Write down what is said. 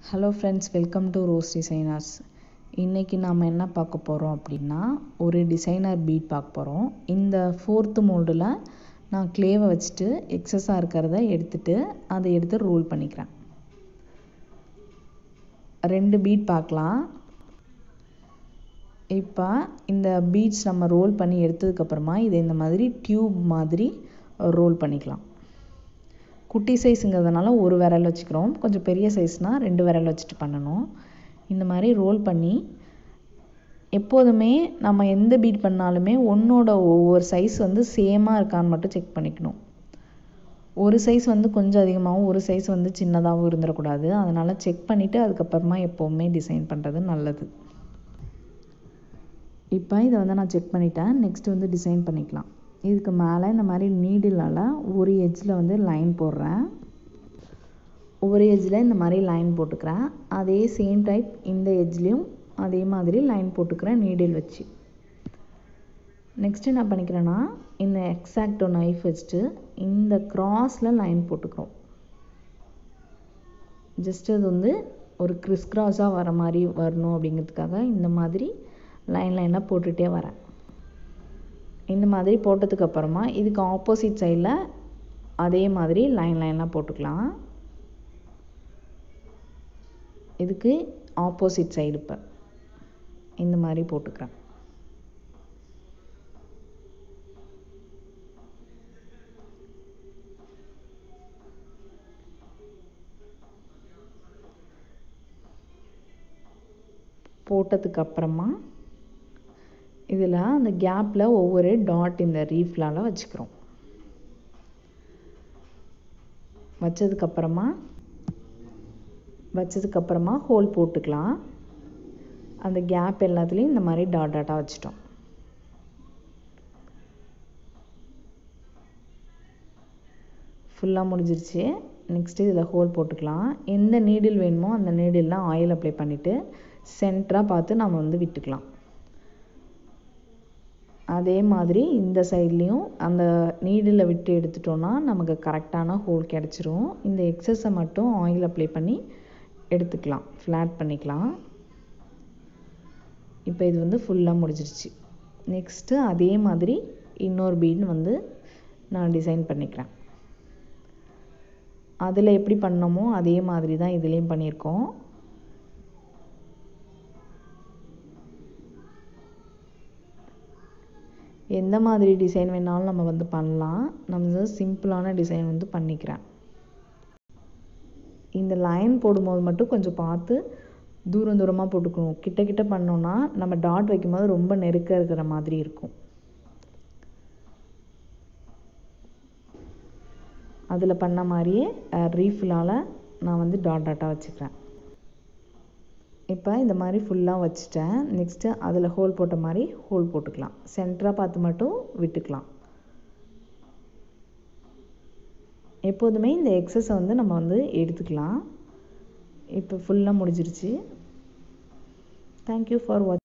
hello friends welcome to Rose Designers இன்றைக்கி நாம் என்ன பார்க்க போகிறோம் அப்படின்னா ஒரு டிசைனர் பீட் பார்க்க போகிறோம் இந்த ஃபோர்த்து மோல்டில் நான் க்ளேவை வச்சுட்டு எக்ஸஸாக இருக்கிறத எடுத்துட்டு அதை எடுத்து ரோல் பண்ணிக்கிறேன் ரெண்டு பீட் பார்க்கலாம் இப்போ இந்த பீட்ஸ் நம்ம ரோல் பண்ணி எடுத்ததுக்கப்புறமா இதை இந்த மாதிரி டியூப் மாதிரி ரோல் பண்ணிக்கலாம் குட்டி சைஸுங்கிறதுனால ஒரு விரல் வச்சுக்கிறோம் கொஞ்சம் பெரிய சைஸ்னால் ரெண்டு விரல் வச்சுட்டு பண்ணணும் இந்த மாதிரி ரோல் பண்ணி எப்போதுமே நம்ம எந்த பீட் பண்ணாலுமே ஒன்றோட ஒவ்வொரு சைஸ் வந்து சேமாக இருக்கான்னு மட்டும் செக் பண்ணிக்கணும் ஒரு சைஸ் வந்து கொஞ்சம் அதிகமாகவும் ஒரு சைஸ் வந்து சின்னதாகவும் இருந்துடக்கூடாது அதனால் செக் பண்ணிவிட்டு அதுக்கப்புறமா எப்போவுமே டிசைன் பண்ணுறது நல்லது இப்போ இதை வந்து நான் செக் பண்ணிட்டேன் நெக்ஸ்ட் வந்து டிசைன் பண்ணிக்கலாம் இதுக்கு மேலே இந்த மாதிரி நீடிலால் ஒரு எட்ஜில் வந்து லைன் போடுறேன் ஒரு எட்ஜில் இந்த மாதிரி லைன் போட்டுக்கிறேன் அதே சேம் டைப் இந்த எட்ஜ்லேயும் அதே மாதிரி லைன் போட்டுக்கிறேன் நீடில் வச்சு நெக்ஸ்ட் என்ன பண்ணிக்கிறேன்னா இந்த எக்ஸாக்டோ நைஃப் வச்சுட்டு இந்த க்ராஸில் லைன் போட்டுக்கிறோம் ஜஸ்ட் அது வந்து ஒரு கிறிஸ் கிராஸாக வர மாதிரி வரணும் அப்படிங்கிறதுக்காக இந்த மாதிரி லைன் லைனாக போட்டுகிட்டே வரேன் இந்த மாதிரி போட்டதுக்கப்புறமா இதுக்கு ஆப்போசிட் சைடில் அதே மாதிரி லைன் லைனாக போட்டுக்கலாம் இதுக்கு ஆப்போசிட் சைடு இப்போ இந்த மாதிரி போட்டுக்கிறேன் போட்டதுக்கப்புறமா இதில் அந்த கேப்பில் ஒவ்வொரு டாட் இந்த ரீஃப்லால் வச்சுக்கிறோம் வச்சதுக்கப்புறமா வச்சதுக்கப்புறமா ஹோல் போட்டுக்கலாம் அந்த கேப் எல்லாத்துலேயும் இந்த மாதிரி டாட் டாட்டாக வச்சிட்டோம் ஃபுல்லாக முடிஞ்சிருச்சு நெக்ஸ்ட்டு இதில் ஹோல் போட்டுக்கலாம் எந்த நீடில் வேணுமோ அந்த நீடில்லாம் ஆயில் அப்ளை பண்ணிவிட்டு சென்டராக பார்த்து நம்ம வந்து விட்டுக்கலாம் அதே மாதிரி இந்த சைட்லேயும் அந்த நீடில் விட்டு எடுத்துட்டோன்னா நமக்கு கரெக்டான ஹோல் கிடச்சிரும் இந்த எக்ஸஸை மட்டும் ஆயில் அப்ளை பண்ணி எடுத்துக்கலாம் ஃப்ளாட் பண்ணிக்கலாம் இப்போ இது வந்து ஃபுல்லாக முடிஞ்சிருச்சு நெக்ஸ்ட்டு அதே மாதிரி இன்னொரு பீன் வந்து நான் டிசைன் பண்ணிக்கிறேன் அதில் எப்படி பண்ணோமோ அதே மாதிரி தான் இதுலேயும் பண்ணியிருக்கோம் எந்த மாதிரி டிசைன் வேணாலும் நம்ம வந்து பண்ணலாம் நம்ம சிம்பிளான டிசைன் வந்து பண்ணிக்கிறேன் இந்த லைன் போடும்போது மட்டும் கொஞ்சம் பார்த்து தூரம் தூரமாக போட்டுக்கணும் கிட்ட கிட்ட பண்ணோன்னா நம்ம டாட் வைக்கும்போது ரொம்ப நெருக்க இருக்கிற மாதிரி இருக்கும் அதில் பண்ண மாதிரியே ரீஃபிலால் நான் வந்து டாட் டாட்டாக வச்சுக்கிறேன் இப்போ இந்த மாதிரி ஃபுல்லாக வச்சுட்டேன் நெக்ஸ்ட்டு அதில் ஹோல் போட்ட மாதிரி ஹோல் போட்டுக்கலாம் சென்டராக பார்த்து மட்டும் விட்டுக்கலாம் எப்போதுமே இந்த எக்ஸஸை வந்து நம்ம வந்து எடுத்துக்கலாம் இப்போ ஃபுல்லாக முடிஞ்சிருச்சு தேங்க்யூ ஃபார் வாட்ச்